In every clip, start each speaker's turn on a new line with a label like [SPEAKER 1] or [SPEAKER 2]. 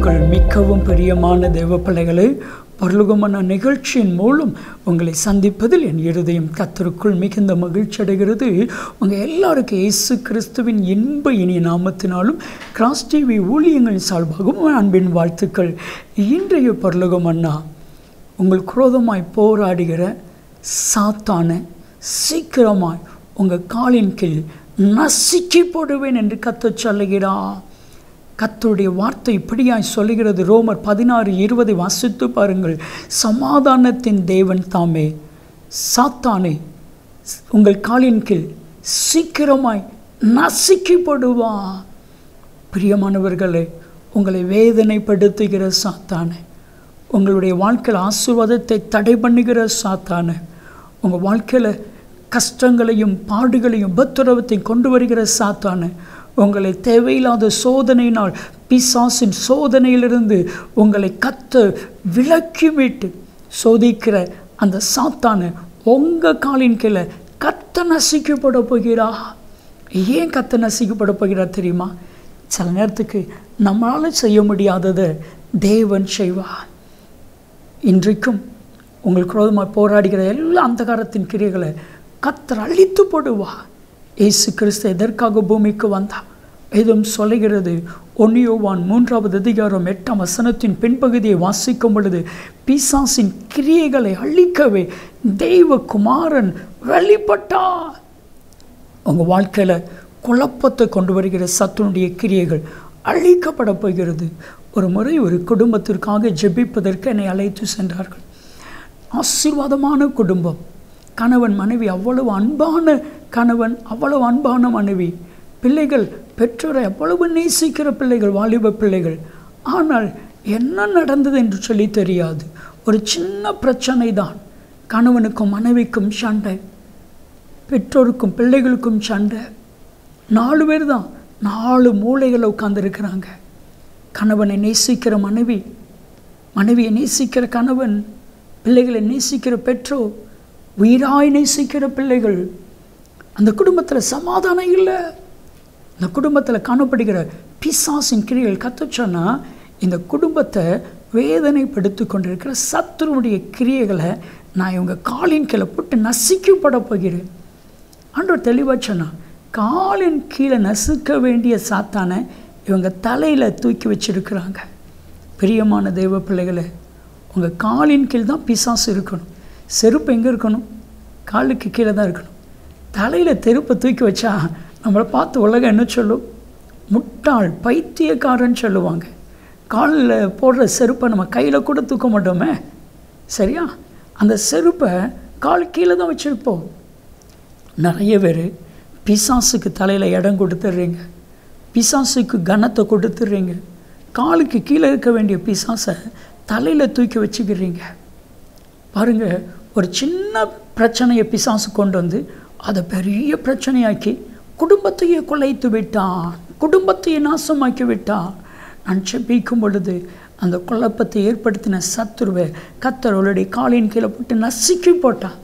[SPEAKER 1] கர்த்தருக்குள் மிகவும் பிரியமான தேவ பிள்ளைகளே பரலோகமான நிகழ்ச்சியின் மூலம் உங்களை சந்திப்பதில் என் இருதயம் கர்த்தருக்குள் மிகுந்த மகிழ்ச்சி அடைகிறது உங்கள் எல்லாருக்கும் இயேசு கிறிஸ்துவின் இன்ப இனிய நாமத்தினாலும் கிராஸ் டிவி ஊழியங்களின் சார்பாகவும் அன்பின் வாழ்த்துக்கள் இன்றைய பரலோகம் அண்ணா உங்கள் குரோதமாய் போராடுகிற சாத்தான சீக்கிரமாய் உங்கள் காலின் கீழ் நசுக்கி போடுவேன் என்று கத்தச் சொல்லுகிறார் கத்தருடைய வார்த்தை இப்படியாய் சொல்லுகிறது ரோமர் பதினாறு இருபதை வாசித்து பாருங்கள் சமாதானத்தின் தேவன் தாமே சாத்தானை உங்கள் காலின் கீழ் சீக்கிரமாய் நசுக்கி போடுவா பிரியமானவர்களே உங்களை வேதனைப்படுத்துகிற சாத்தானை உங்களுடைய வாழ்க்கையில் ஆசீர்வாதத்தை தடை பண்ணுகிற சாத்தானை உங்கள் வாழ்க்கையில் கஷ்டங்களையும் பாடுகளையும் உபத்திரவத்தையும் கொண்டு வருகிற சாத்தானை உங்களை தேவையில்லாத சோதனையினால் பிசாசின் சோதனையிலிருந்து உங்களை கத்த விலக்கி விட்டு சோதிக்கிற அந்த சாத்தானை உங்கள் காலின் கீழே கத்த நசிக்கப்பட போகிறா ஏன் கத்த நசிக்கப்பட போகிறா தெரியுமா சில நேரத்துக்கு நம்மளால் செய்ய முடியாததை தேவன் செய்வார் இன்றைக்கும் உங்களுக்கு விரோதமாக போராடுகிற எல்லா அந்தகாரத்தின் கிரியைகளை கத்தர் அழித்து போடுவா இயேசு கிறிஸ்து எதற்காக பூமிக்கு வந்தா எதுவும் சொல்லுகிறது ஒன்னியோவான் மூன்றாவது அதிகாரம் எட்டாம் வசனத்தின் பின்பகுதியை வாசிக்கும் பொழுது பிசாசின் கிரியைகளை அழிக்கவே தெய்வ குமாரன் வெளிப்பட்டா உங்கள் வாழ்க்கையில் குழப்பத்தை கொண்டு வருகிற சத்துனுடைய கிரியைகள் அழிக்கப்பட போகிறது ஒரு முறை ஒரு குடும்பத்திற்காக ஜெபிப்பதற்கு என்னை அழைத்து சென்றார்கள் ஆசீர்வாதமான குடும்பம் கணவன் மனைவி அவ்வளவு அன்பான கணவன் அவ்வளவு அன்பான மனைவி பிள்ளைகள் பெற்றோரை அவ்வளவு நேசிக்கிற பிள்ளைகள் வாலிப பிள்ளைகள் ஆனால் என்ன நடந்தது என்று சொல்லி தெரியாது ஒரு சின்ன பிரச்சனை தான் கணவனுக்கும் மனைவிக்கும் சண்டை பெற்றோருக்கும் பிள்ளைகளுக்கும் சண்டை நாலு பேர் தான் நாலு மூளைகளில் உட்காந்துருக்கிறாங்க கணவனை நேசிக்கிற மனைவி மனைவியை நேசிக்கிற கணவன் பிள்ளைகளை நேசிக்கிற பெற்றோர் உயிராய் நேசிக்கிற பிள்ளைகள் அந்த குடும்பத்தில் சமாதானம் இல்லை இந்த குடும்பத்தில் காணப்படுகிற பிசாசின் கிரிகள் கத்துச்சோன்னா இந்த குடும்பத்தை வேதனைப்படுத்தி கொண்டிருக்கிற சத்துருடைய கிரியைகளை நான் இவங்க காலின் கீழே போட்டு நசிக்கப்பட போகிறேன் ஆண்டவர் தெளிவாக சொன்னா காலின் கீழே நசுக்க வேண்டிய சாத்தானை இவங்க தலையில் தூக்கி வச்சிருக்கிறாங்க பிரியமான தெய்வ பிள்ளைகளை உங்கள் காலின் கீழ் தான் பிசாசு இருக்கணும் செருப்பு எங்கே இருக்கணும் காலுக்கு கீழே தான் இருக்கணும் தலையில் தெருப்பை தூக்கி வச்சா நம்மளை பார்த்து உலகம் என்ன சொல்லும் முட்டாள் பைத்தியக்காரன்னு சொல்லுவாங்க காலில் போடுற செருப்பை நம்ம கையில் கூட தூக்க மாட்டோமே சரியா அந்த செருப்பை கால் கீழே தான் வச்சுருப்போம் நிறைய பேர் பிசாசுக்கு தலையில் இடம் கொடுத்துட்றீங்க பிசாசுக்கு கனத்தை கொடுத்துட்றீங்க காலுக்கு கீழே இருக்க வேண்டிய பிசாசை தலையில் தூக்கி வச்சுக்கிறீங்க பாருங்கள் ஒரு சின்ன பிரச்சனையை பிசாசு கொண்டு வந்து அதை பெரிய பிரச்சனையாக்கி குடும்பத்தையே குலைத்து விட்டான் குடும்பத்தையே நாசமாக்கி விட்டான் நான் செப்பிக்கும் பொழுது அந்த குழப்பத்தை ஏற்படுத்தின சத்துருவை கத்தரோளுடைய காலின் கீழே போட்டு நசுக்கி போட்டான்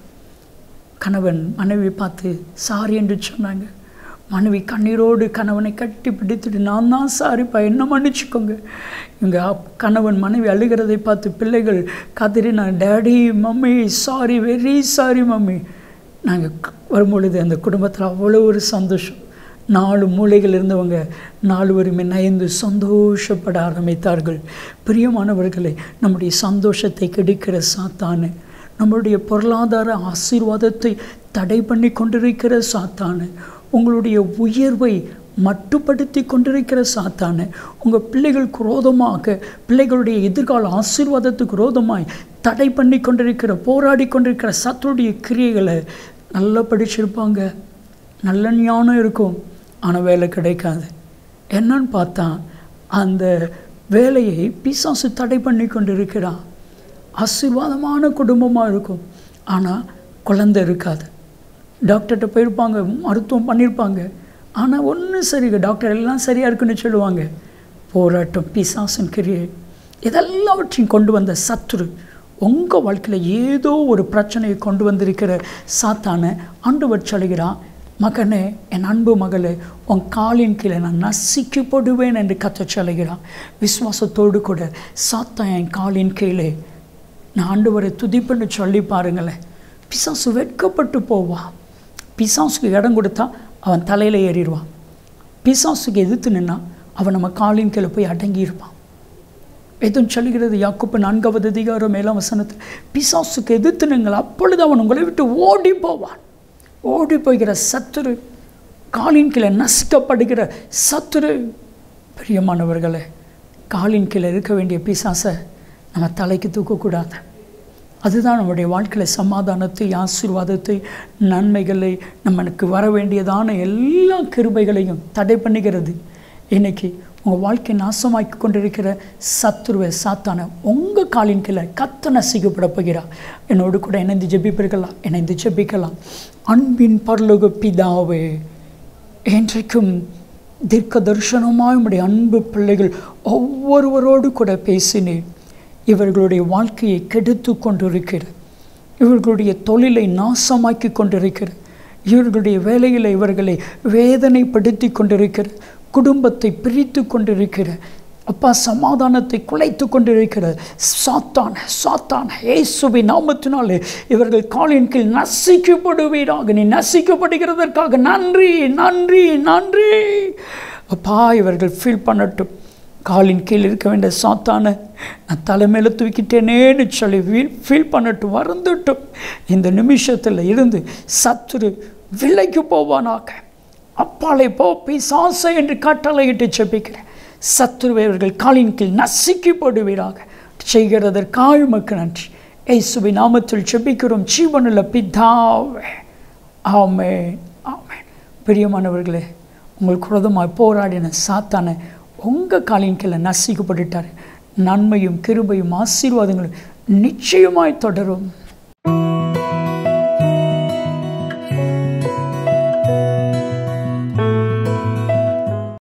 [SPEAKER 1] கணவன் மனைவி பார்த்து சாரி என்று சொன்னாங்க மனைவி கண்ணீரோடு கணவனை கட்டி பிடித்துட்டு நான் தான் சாரிப்பா என்ன மன்னிச்சுக்கோங்க இவங்க கணவன் மனைவி அழுகிறதை பார்த்து பிள்ளைகள் கதறினா daddy mummy sorry very sorry mummy நாங்கள் வரும்பொழுது அந்த குடும்பத்தில் அவ்வளோ ஒரு சந்தோஷம் நாலு மூளைகள் இருந்தவங்க நாலுவருமே நயந்து சந்தோஷப்பட ஆரம்பித்தார்கள் பிரியமானவர்களை நம்முடைய சந்தோஷத்தை கெடுக்கிற சாத்தானு நம்மளுடைய பொருளாதார ஆசீர்வாதத்தை தடை பண்ணி கொண்டிருக்கிற சாத்தானு உங்களுடைய உயர்வை மட்டுப்படுத்தி கொண்டிருக்கிற சாத்தானு உங்கள் பிள்ளைகள் குரோதமாக பிள்ளைகளுடைய எதிர்கால ஆசீர்வாதத்துக்கு குரோதமாய் தடை பண்ணி கொண்டிருக்கிற போராடி கொண்டிருக்கிற சத்துடைய கிரியைகளை நல்லா படிச்சிருப்பாங்க நல்ல ஞானம் இருக்கும் ஆனால் வேலை கிடைக்காது என்னன்னு பார்த்தா அந்த வேலையை பிசாசு தடை பண்ணி கொண்டிருக்கிறான் ஆசீர்வாதமான குடும்பமாக இருக்கும் ஆனால் குழந்தை இருக்காது டாக்டர்கிட்ட போயிருப்பாங்க மருத்துவம் பண்ணியிருப்பாங்க ஆனால் ஒன்றும் சரி டாக்டர் எல்லாம் சரியாக இருக்குன்னு சொல்லுவாங்க போராட்டம் பிசாசன் கிரியை இதெல்லாவற்றையும் கொண்டு வந்த சத்துரு உங்கள் வாழ்க்கையில் ஏதோ ஒரு பிரச்சனையை கொண்டு வந்திருக்கிற சாத்தானை ஆண்டவர் சொல்கிறான் மகனே என் அன்பு மகளே உன் காலின் கீழே நான் நசிக்கப்படுவேன் என்று கத்தச் சொல்கிறான் விசுவாசத்தோடு கூட சாத்தா என் காலின் கீழே நான் ஆண்டவரை துதிப்புன்னு சொல்லி பாருங்களேன் பிசாசு வெட்கப்பட்டு போவான் பிசாசுக்கு இடம் கொடுத்தா அவன் தலையில் ஏறிடுவான் பிசாசுக்கு எதிர்த்து நின்னா அவன் நம்ம காலின் கீழே போய் அடங்கியிருப்பான் எதுவும் சொல்லுகிறது யாக்குப்பு நான்காவது அதிகாரம் மேலாம் வசனத்தில் பிசாசுக்கு எதிர்த்து நீங்கள் அப்பொழுது அவன் உங்களை விட்டு ஓடி போவான் ஓடி போகிற சத்துரு காலின் கீழே நசுக்கப்படுகிற சத்துரு பிரியமானவர்களே காலின் கீழே இருக்க வேண்டிய பிசாசை நம்ம தலைக்கு தூக்கக்கூடாது அதுதான் நம்முடைய வாழ்க்கையில் சமாதானத்தை ஆசீர்வாதத்தை நன்மைகளை நம்மளுக்கு வர வேண்டியதான எல்லா கிருபைகளையும் தடை பண்ணுகிறது இன்னைக்கு உங்கள் வாழ்க்கை நாசமாக்கி கொண்டிருக்கிற சத்துருவை சாத்தான உங்கள் காலின் கீழே கத்த நசிக்கப்பட போகிறார் என்னோடு கூட இணைந்து ஜெபிப்பீர்களாம் இணைந்து ஜெபிக்கலாம் அன்பின் பரலோக பிதாவே என்றைக்கும் தீர்க்க தரிசனமாய் உம்முடைய அன்பு பிள்ளைகள் ஒவ்வொருவரோடு கூட பேசினேன் இவர்களுடைய வாழ்க்கையை கெடுத்து கொண்டிருக்கிற இவர்களுடைய தொழிலை நாசமாக்கி கொண்டிருக்கிற இவர்களுடைய வேலையில் இவர்களை வேதனைப்படுத்தி கொண்டிருக்கிற குடும்பத்தை பிரித்து கொண்டிருக்கிற அப்பா சமாதானத்தை குலைத்து கொண்டிருக்கிற சாத்தான சாத்தான இயேசுவி நாமத்தினாலே இவர்கள் காலின் கீழ் நசிக்கப்படுவீராக நீ நசிக்கப்படுகிறதற்காக நன்றி நன்றி நன்றி அப்பா இவர்கள் ஃபீல் பண்ணட்டும் காலின் கீழ் இருக்க வேண்டிய சாத்தான நான் தலைமையில தூக்கிட்டேனேன்னு சொல்லி ஃபீல் ஃபீல் பண்ணட்டும் வருந்துட்டும் இந்த நிமிஷத்தில் இருந்து சத்துரு விலைக்கு போவானாக அப்பாலை போ பிசாசை என்று கட்டளையிட்டு செபிக்கிறேன் சத்துருவை அவர்கள் காலின் கீழ் நசுக்கிப்படுவீராக செய்கிறதற்காக உமக்கு நன்றி இயேசுவி நாமத்தில் செபிக்கிறோம் ஜீவனுள்ள பிதாவே ஆமே ஆமே பிரியமானவர்களே உங்களுக்கு குரதமாய் போராடின சாத்தான உங்கள் காலின் கீழே நசிக்கப்பட்டுட்டார் நன்மையும் கிருபையும் ஆசீர்வாதங்களும் நிச்சயமாய் தொடரும்